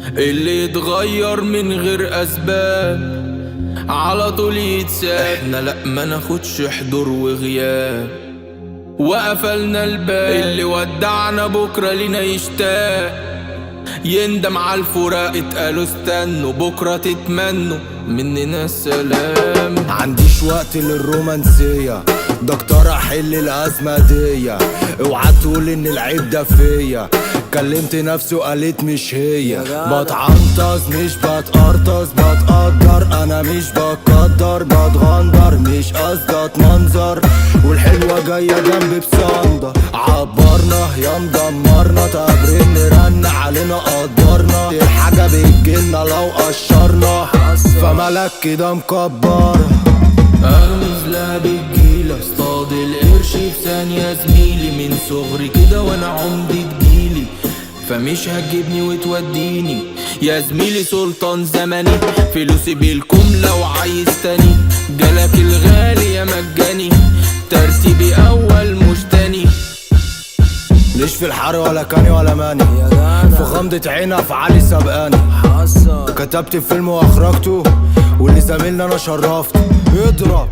اللي يتغير من غير اسباب على طول يتساب احنا لا ما ناخدش حضور وغياب وقفلنا الباب اللي ودعنا بكرة لينا يشتاق يندم على الفراق اتقالوا استنوا بكرة تتمنوا مننا السلام عنديش وقت للرومانسية دكتور احل الازمة دي اوعى تقول ان العيب ده فيا كلمت نفسي وقالت مش هي بتعنطز مش بتقرطز بتقدر انا مش بقدر بتغندر مش قصدي منظر والحلوة جاية جنبي بصندة عبرنا يا مدمرنا تبرين رن علينا قدرنا دي حاجة بتجيلنا لو قشرنا فمالك كده مكبرة اغمز لها بالجيل اصطاد القرش في ثانية زميلي من صغري كده وانا عمري تجيلي فمش هتجيبني وتوديني يا زميلي سلطان زمني فلوسي بالكم لو عايز تاني جالك الغالي يا مجاني ترتيبي اول مش تاني ليش في الحر ولا كاني ولا ماني في غمضة عين افعالي سبقاني كتبت فيلم واخرجته واللي زميلنا انا شرفته اضرب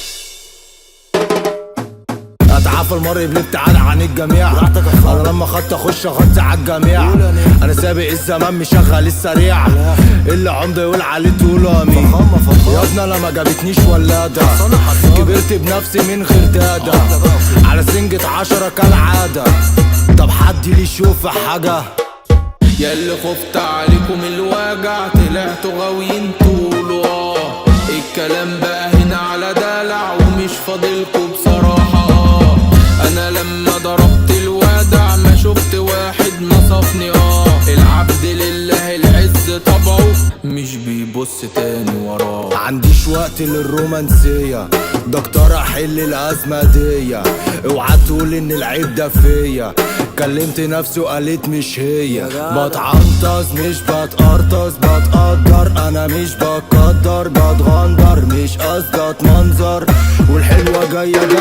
اتعافى المر بالابتعاد عن الجميع انا لما خدت اخش اغطي على الجميع انا سابق الزمان مشغل السريع اللي عمده يقول عليه تقولوا امين يا ابني انا ما جابتنيش ولاده كبرت بنفسي من غير داده على سنجة عشرة كالعاده طب حد لي يشوف حاجه يا اللي خفت عليكم الوجع طلعتوا غاويين طولوا اه الكلام بقى هنا على دلع ومش فاضلكوا بصراحة اه انا لما ضربت الودع ما شفت واحد نصفني اه العبد لله العز طبعه مش بيبص تاني وراه عنديش وقت للرومانسية دكتور احل الازمة دي اوعى تقول ان العيب ده فيا كلمت نفسي وقالت مش هي بتعنطز مش بتقرطز بتقدر انا مش بقدر بتغندر مش قصدي منظر والحلوة جاية